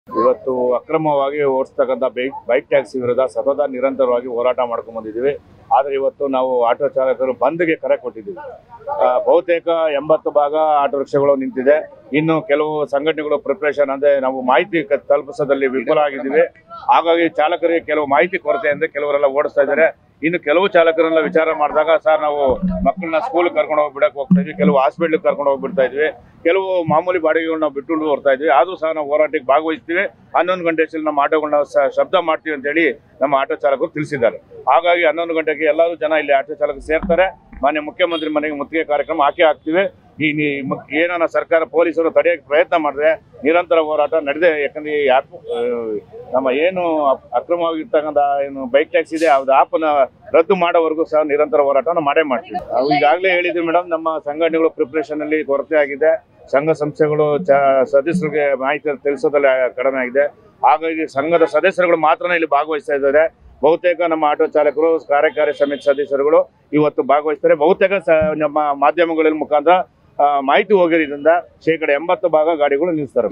ಇವತ್ತು ಅಕ್ರಮವಾಗಿ ಓಡಿಸ್ತಕ್ಕಂಥ bike bike taxi ವಿರುದ್ಧ ಸತತ ನಿರಂತರವಾಗಿ ಹೋರಾಟ ಮಾಡ್ಕೊಂಡ್ ಬಂದಿದ್ದೀವಿ ಆದರೆ ಇವತ್ತು ನಾವು ಆಟೋ ಚಾಲಕರು ಬಂದ್ಗೆ ಕರೆ ಕೊಟ್ಟಿದ್ದೀವಿ ಆ, ಬಹುತೇಕ ಎಂಬತ್ತು ಭಾಗ ಆಟೋ ರಿಕ್ಷಾಗಳು ನಿಂತಿದೆ ಇನ್ನು ಕೆಲವು ಸಂಘಟನೆಗಳು ಪ್ರಿಪ್ರೇಷನ್ ಅಂದ್ರೆ ನಾವು ಮಾಹಿತಿ ಕ- ತಲುಪಿಸೋದ್ರಲ್ಲಿ ವಿಫಲ ಆಗಿದ್ದೀವಿ ಹಾಗಾಗಿ ಚಾಲಕರಿಗೆ ಕೆಲವು ಮಾಹಿತಿ ಕೊರತೆ ಅಂದ್ರೆ ಕೆಲವರೆಲ್ಲ ಓಡಿಸ್ತಾ ಇದ್ದಾರೆ ಇನ್ನು ಕೆಲವು ಚಾಲಕರೆಲ್ಲ ವಿಚಾರ ಮಾಡಿದಾಗ ಸರ್ ನಾವು ಮಕ್ಕಳನ್ನ ಸ್ಕೂಲ್ ಕರ್ಕೊಂಡು ಹೋಗಿ ಬಿಡಕ್ಕೆ ಹೋಗ್ತಾ ಇದ್ವಿ ಕೆಲವು ಹಾಸ್ಪಿಟ್ಲ್ ಕರ್ಕೊಂಡು ಹೋಗಿ ಬಿಡ್ತಾ ಇದ್ವಿ ಕೆಲವು ಮಾಮೂಲಿ ಬಾಡಿಗೆಗಳನ್ನ ಬಿಟ್ಟು ಬರ್ತಾ ಇದ್ವಿ ಆದ್ರೂ ಸಹ ನಾವು ಹೋರಾಟಕ್ಕೆ ಭಾಗವಹಿಸ್ತೀವಿ ಹನ್ನೊಂದು ಗಂಟೆ ಅಷ್ಟರಲ್ಲಿ ನಮ್ಮ ಆಟೋಗಳನ್ನ ಸ- ಶಬ್ದ ಮಾಡ್ತೀವಿ ಅಂತೇಳಿ ನಮ್ಮ ಆಟೋ ಚಾಲಕರು ತಿಳಿಸಿದ್ದಾರೆ ಹಾಗಾಗಿ ಹನ್ನೊಂದು ಗಂಟೆಗೆ ಎಲ್ಲರೂ ಜನ ಇಲ್ಲಿ ಆಟೋ ಚಾಲಕರು ಸೇರ್ತಾರೆ ಮಾನ್ಯ ಮುಖ್ಯಮಂತ್ರಿ ಮನೆಗೆ ಮುತ್ತಿಗೆ ಕಾರ್ಯಕ್ರಮ ಹಾಕಿ ಹಾಕ್ತಿವಿ ಈ ನೀ- ಮುಕ್- ಏನಾನ ಸರ್ಕಾರ ಪೊಲೀಸರು ತಡೆಯಕ್ಕೆ ಪ್ರಯತ್ನ ಮಾಡಿದ್ರೆ ನಿರಂತರ ಹೋರಾಟ ನಡೆದೇ ಯಾಕಂದ್ರೆ ಈ ಆಪ್ ಆ, ನಮ್ಮ ಏನು ಅಪ್- ಅಕ್ರಮವಾಗಿರ್ತಕ್ಕಂಥ ಏನು ಬೈಕ್ ಟ್ಯಾಕ್ಸ್ ಇದೆ ಅದು ಆಪನ್ನ ರದ್ದು ಮಾಡೋವರೆಗೂ ಸಹ ನಿರಂತರ ಹೋರಾಟವನ್ನು ಮಾಡೇ ಮಾಡ್ತೀವಿ ನಾವು ಈಗಾಗಲೇ ಹೇಳಿದ್ವಿ ಮೇಡಮ್ ನಮ್ಮ ಸಂಘಟನೆಗಳು ಪ್ರಿಪ್ರೇಷನ್ ಅಲ್ಲಿ ಕೊರತೆ ಆಗಿದೆ ಸಂಘ ಸಂಸ್ಥೆಗಳು ಚ ಸದಸ್ಯರಿಗೆ ಮಾಹಿತಿ ತಿಳಿಸೋದ್ರಲ್ಲಿ ಕಡಿಮೆ ಆಗಿದೆ ಹಾಗಾಗಿ ಸಂಘದ ಸದಸ್ಯರುಗಳು ಮಾತ್ರ ಇಲ್ಲಿ ಭಾಗವಹಿಸ್ತಾ ಇದ್ದಾರೆ ಬಹುತೇಕ ನಮ್ಮ ಆಟೋ ಚಾಲಕರು ಕಾರ್ಯಕಾರಿ ಸಮಿತಿ ಸದಸ್ಯರುಗಳು ಇವತ್ತು ಭಾಗವಹಿಸ್ತಾರೆ ಬಹುತೇಕ ಸ- ನಮ್ಮ ಮಾಧ್ಯಮಗಳ ಮುಖಾಂತರ ಆ, ಮಾಹಿತಿ ಹೋಗಿರೋದ್ರಿಂದ ಶೇಕಡ ಎಂಬತ್ತು ಭಾಗ ಗಾಡಿಗಳು ನಿಲ್ಲಿಸ್ತಾರೆ